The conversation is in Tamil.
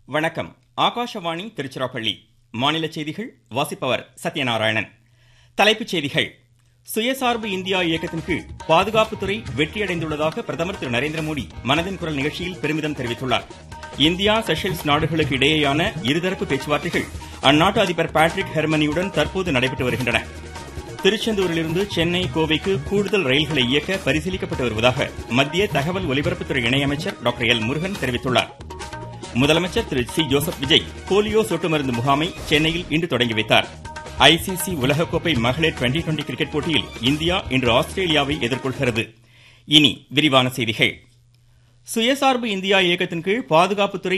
வணக்கம் ஆகாஷவாணி திருச்சிராப்பள்ளி மாநில செய்திகள் வாசிப்பவர் சத்யநாராயணன் தலைப்புச் செய்திகள் சுயசார்பு இந்தியா இயக்கத்தின் கீழ் பாதுகாப்புத்துறை வெற்றியடைந்துள்ளதாக பிரதமர் திரு நரேந்திர மோடி மனதின் குரல் நிகழ்ச்சியில் பெருமிதம் தெரிவித்துள்ளார் இந்தியா செஷல்ஸ் நாடுகளுக்கு இடையேயான இருதரப்பு பேச்சுவார்த்தைகள் அந்நாட்டு அதிபர் பேட்ரிக் ஹெர்மனியுடன் தற்போது நடைபெற்று வருகின்றன திருச்செந்தூரிலிருந்து சென்னை கோவைக்கு கூடுதல் ரயில்களை இயக்க பரிசீலிக்கப்பட்டு வருவதாக மத்திய தகவல் ஒலிபரப்புத்துறை இணையமைச்சர் டாக்டர் எல் முருகன் தெரிவித்துள்ளார் முதலமைச்சர் திரு சி ஜோசப் விஜய் போலியோ சொட்டு மருந்து முகாமை சென்னையில் இன்று தொடங்கி வைத்தார் ஐசிசி உலகக்கோப்பை மகளிர் டுவெண்டி டுவெண்டி கிரிக்கெட் போட்டியில் இந்தியா இன்று ஆஸ்திரேலியாவை எதிர்கொள்கிறது இனி விரிவான செய்திகள் சுயசார்பு இந்தியா இயக்கத்தின் கீழ் பாதுகாப்புத்துறை